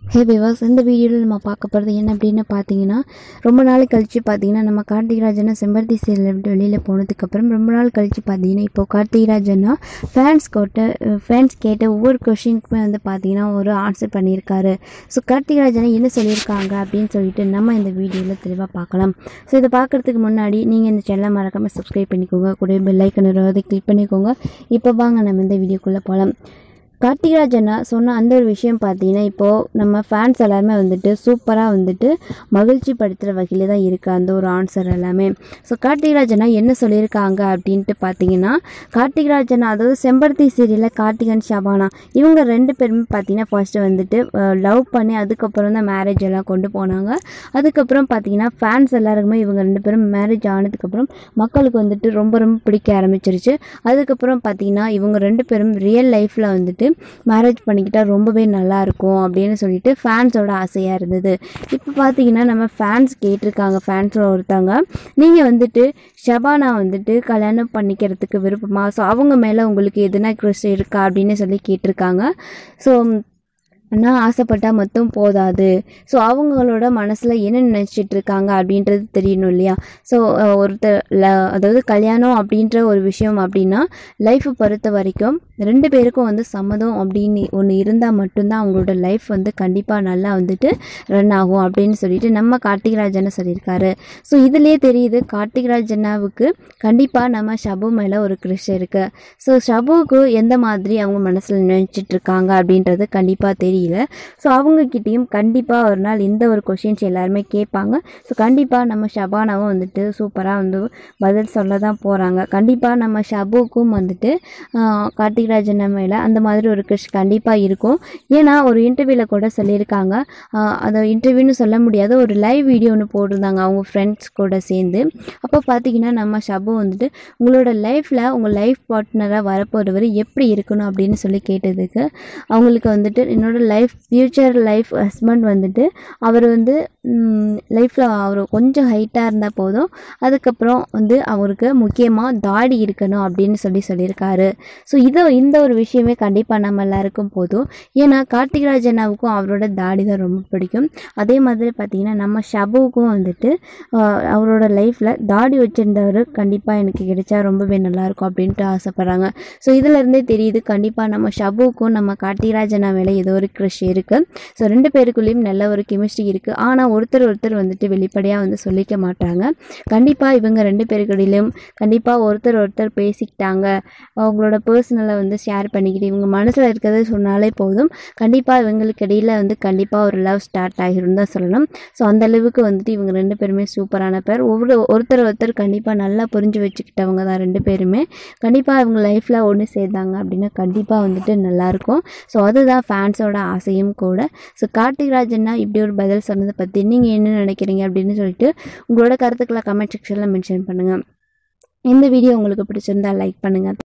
ஹே விவாஸ் இந்த வீடியோவில் நம்ம பார்க்க போகிறது என்ன அப்படின்னு பார்த்தீங்கன்னா ரொம்ப நாள் கழித்து பார்த்தீங்கன்னா நம்ம கார்த்திகராஜனா செம்பருத்தி சீரியல் விட்டு வெளியில் போனதுக்கப்புறம் ரொம்ப நாள் கழித்து பார்த்தீங்கன்னா இப்போ கார்த்திகராஜனா ஃபேன்ஸ் கோட்ட ஃபேன்ஸ் கேட்ட ஒவ்வொரு கொஷினுக்குமே வந்து பார்த்தீங்கன்னா ஒரு ஆன்சர் பண்ணியிருக்காரு ஸோ கார்த்திகராஜனா என்ன சொல்லியிருக்காங்க அப்படின்னு சொல்லிட்டு நம்ம இந்த வீடியோவில் தெளிவாக பார்க்கலாம் ஸோ இதை பார்க்குறதுக்கு முன்னாடி நீங்கள் இந்த சேனலை மறக்காமல் சப்ஸ்கிரைப் பண்ணிக்கோங்க கூட பெல் ஐக்கன் வருவதை கிளிக் பண்ணிக்கோங்க இப்போ வாங்க நம்ம இந்த வீடியோக்குள்ளே போகலாம் கார்த்திகராஜனா சொன்ன அந்த ஒரு விஷயம் பார்த்தீங்கன்னா இப்போது நம்ம ஃபேன்ஸ் எல்லாருமே வந்துட்டு சூப்பராக வந்துட்டு மகிழ்ச்சி படுத்துகிற வகையில் தான் இருக்குது அந்த ஒரு ஆன்சர் எல்லாமே ஸோ கார்த்திகராஜனா என்ன சொல்லியிருக்காங்க அப்படின்ட்டு பார்த்தீங்கன்னா கார்த்திகராஜனா அதாவது செம்பருத்தி சீரியலில் கார்த்திகன் ஷபானா இவங்க ரெண்டு பேருமே பார்த்தீங்கன்னா ஃபர்ஸ்ட்டு வந்துட்டு லவ் பண்ணி அதுக்கப்புறம் தான் மேரேஜ் எல்லாம் கொண்டு போனாங்க அதுக்கப்புறம் பார்த்தீங்கன்னா ஃபேன்ஸ் எல்லாருக்குமே இவங்க ரெண்டு பேரும் மேரேஜ் ஆனதுக்கப்புறம் மக்களுக்கு வந்துட்டு ரொம்ப ரொம்ப பிடிக்க ஆரம்பிச்சிருச்சு அதுக்கப்புறம் பார்த்தீங்கன்னா இவங்க ரெண்டு பேரும் ரியல் லைஃப்பில் வந்துட்டு மேரேஜ் பண்ணிக்கிட்டால் ரொம்பவே நல்லா இருக்கும் அப்படின்னு சொல்லிட்டு ஃபேன்ஸோட ஆசையாக இருந்தது இப்போ பார்த்தீங்கன்னா நம்ம ஃபேன்ஸ் கேட்டிருக்காங்க ஃபேன்ஸில் ஒருத்தவங்க நீங்கள் வந்துட்டு ஷபானா வந்துட்டு கல்யாணம் பண்ணிக்கிறதுக்கு விருப்பமா ஸோ அவங்க மேலே உங்களுக்கு எதுனா க்ரஷ் இருக்கா அப்படின்னு சொல்லி கேட்டிருக்காங்க ஸோ நான் ஆசைப்பட்டால் மட்டும் போதாது ஸோ அவங்களோட மனசில் என்ன நினச்சிட்டு இருக்காங்க அப்படின்றது தெரியணும் இல்லையா ஸோ ஒருத்தர் ல அதாவது கல்யாணம் அப்படின்ற ஒரு விஷயம் அப்படின்னா லைஃப்பை பொறுத்த வரைக்கும் ரெண்டு பேருக்கும் வந்து சம்மதம் அப்படின்னு ஒன்று இருந்தால் மட்டும்தான் அவங்களோட லைஃப் வந்து கண்டிப்பாக நல்லா வந்துட்டு ரன் ஆகும் அப்படின்னு சொல்லிட்டு நம்ம கார்த்திகராஜனை சொல்லியிருக்காரு ஸோ இதுலேயே தெரியுது கார்த்திகராஜனாவுக்கு கண்டிப்பாக நம்ம ஷபு மேலே ஒரு க்ரிஷ் இருக்குது ஸோ ஷபுவுக்கு எந்த மாதிரி அவங்க மனசில் நினச்சிட்டு இருக்காங்க அப்படின்றது கண்டிப்பாக தெரியல ஸோ அவங்கக்கிட்டேயும் கண்டிப்பாக ஒரு நாள் இந்த ஒரு கொஷின்ஸ் எல்லாருமே கேட்பாங்க ஸோ கண்டிப்பாக நம்ம ஷபானாவும் வந்துட்டு சூப்பராக வந்து பதில் சொல்ல தான் போகிறாங்க கண்டிப்பாக நம்ம ஷபுக்கும் வந்துட்டு ஆஹ், கார்த்திகராஜன் மேலே அந்த மாதிரி ஒரு க்ரிஷ் கண்டிப்பாக இருக்கும் ஏன்னா ஒரு இன்டர்வியூவில் கூட சொல்லியிருக்காங்க ஆஹ், அதை இன்டர்வியூன்னு சொல்ல முடியாத ஒரு லைவ் வீடியோ ஒன்று போட்டிருந்தாங்க அவங்க ஃப்ரெண்ட்ஸ் கூட சேர்ந்து அப்போ பார்த்தீங்கன்னா நம்ம ஷபு வந்துட்டு உங்களோட லைஃப்பில் உங்கள் லைஃப் பார்ட்னராக வரப்போகிறவர் எப்படி இருக்கணும் அப்படின்னு சொல்லி கேட்டதுக்கு அவங்களுக்கு வந்துட்டு என்னோட லைஃப் ஃப்யூச்சர் லைஃப் ஹஸ்பண்ட் வந்துட்டு அவர் வந்து லைஃப்பில் அவர் கொஞ்சம் ஹைட்டாக இருந்தால் போதும் அதுக்கப்புறம் வந்து அவருக்கு முக்கியமாக தாடி இருக்கணும் அப்படின்னு சொல்லி சொல்லியிருக்காரு ஸோ இது இந்த ஒரு விஷயமே கண்டிப்பாக நம்ம எல்லாருக்கும் போதும் ஏன்னா கார்த்திகராஜனாவுக்கும் அவரோட தாடி தான் ரொம்ப பிடிக்கும் அதே மாதிரி பார்த்திங்கன்னா நம்ம ஷபுவுக்கும் வந்துட்டு ஆஹ், அவரோட லைஃப்பில் தாடி வச்சுருந்தவர் கண்டிப்பாக எனக்கு கிடைச்சா ரொம்பவே நல்லாயிருக்கும் அப்படின்ட்டு ஆசைப்பட்றாங்க ஸோ இதிலேருந்தே தெரியுது கண்டிப்பாக நம்ம ஷபுவுக்கும் நம்ம கார்த்திகராஜனா மேலே ஏதோ ஒரு க்ரஷ் இருக்குது ஸோ ரெண்டு பேருக்குள்ளேயும் நல்ல ஒரு கெமிஸ்ட்ரி இருக்குது ஆனால் ஒருத்தர் ஒருத்தர் வந்துட்டு வெளிப்படையாக வந்து சொல்லிக்க மாட்டாங்க கண்டிப்பாக இவங்க ரெண்டு பேருக்கிடையிலும் கண்டிப்பாக ஒருத்தர் ஒருத்தர் பேசிக்கிட்டாங்க அவங்களோட பர்சனலை வந்து ஷேர் பண்ணிக்கிட்டு இவங்க மனசில் இருக்கிறத சொன்னாலே போதும் கண்டிப்பாக இவங்களுக்கு இடையில வந்து கண்டிப்பாக ஒரு லவ் ஸ்டார்ட் ஆகிரும் தான் சொல்லணும் ஸோ அந்த அளவுக்கு வந்துட்டு இவங்க ரெண்டு பேருமே சூப்பரான பேர் ஒவ்வொரு ஒருத்தர் ஒருத்தர் கண்டிப்பாக நல்லா புரிஞ்சு வச்சுக்கிட்டவங்க தான் ரெண்டு பேருமே கண்டிப்பாக இவங்க லைஃப்பில் ஒன்று சேர்ந்தாங்க அப்படின்னா கண்டிப்பாக வந்துட்டு நல்லாயிருக்கும் ஸோ அதுதான் ஃபேன்ஸோட ஆசையும் கூட ஸோ கார்த்திகராஜன்னா இப்படி ஒரு பதில் சொன்னதை பற்றி நீங்கள் என்ன நினைக்கிறீங்க அப்படின்னு சொல்லிட்டு உங்களோட கருத்துக்களை கமெண்ட் செக்ஷனில் மென்ஷன் பண்ணுங்கள் இந்த வீடியோ உங்களுக்கு பிடிச்சிருந்தா லைக் பண்ணுங்கள்